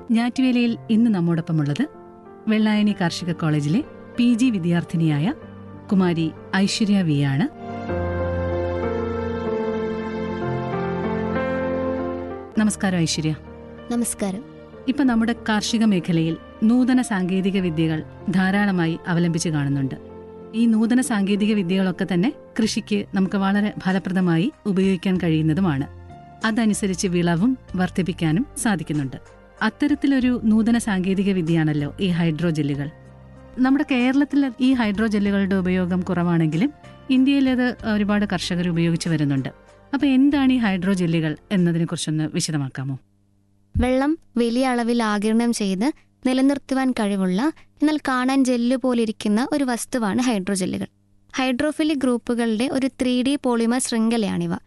ഞാറ്റുവേലയിൽ ഇന്ന് നമ്മോടൊപ്പമുള്ളത് വെള്ളായണി കാർഷിക കോളേജിലെ പി ജി വിദ്യാർത്ഥിനിയായ കുമാരി ഐശ്വര്യ വി ആണ് നമസ്കാരം ഐശ്വര്യ നമസ്കാരം ഇപ്പൊ നമ്മുടെ കാർഷിക മേഖലയിൽ നൂതന സാങ്കേതിക വിദ്യകൾ ധാരാളമായി അവലംബിച്ച് കാണുന്നുണ്ട് ഈ നൂതന സാങ്കേതിക വിദ്യകളൊക്കെ തന്നെ കൃഷിക്ക് നമുക്ക് വളരെ ഫലപ്രദമായി ഉപയോഗിക്കാൻ കഴിയുന്നതുമാണ് അതനുസരിച്ച് വിളവും വർദ്ധിപ്പിക്കാനും സാധിക്കുന്നുണ്ട് അത്തരത്തിലൊരു നൂതന സാങ്കേതിക വിദ്യയാണല്ലോ ഈ ഹൈഡ്രോജെല്ലുകൾ നമ്മുടെ കേരളത്തിൽ ഈ ഹൈഡ്രോജെല്ലുകളുടെ ഉപയോഗം കുറവാണെങ്കിലും ഇന്ത്യയിൽ അത് ഒരുപാട് കർഷകർ ഉപയോഗിച്ചു വരുന്നുണ്ട് അപ്പൊ എന്താണ് ഈ ഹൈഡ്രോജെല്ലുകൾ എന്നതിനെക്കുറിച്ചൊന്ന് വിശദമാക്കാമോ വെള്ളം വലിയ അളവിൽ ആകിരണം ചെയ്ത് നിലനിർത്തുവാൻ കഴിവുള്ള എന്നാൽ കാണാൻ ജെല്ല് പോലിരിക്കുന്ന ഒരു വസ്തുവാണ് ഹൈഡ്രോജെല്ലുകൾ ഹൈഡ്രോഫിലിക് ഗ്രൂപ്പുകളുടെ ഒരു ത്രീ ഡി പോളിമർ ശൃംഖലയാണിവ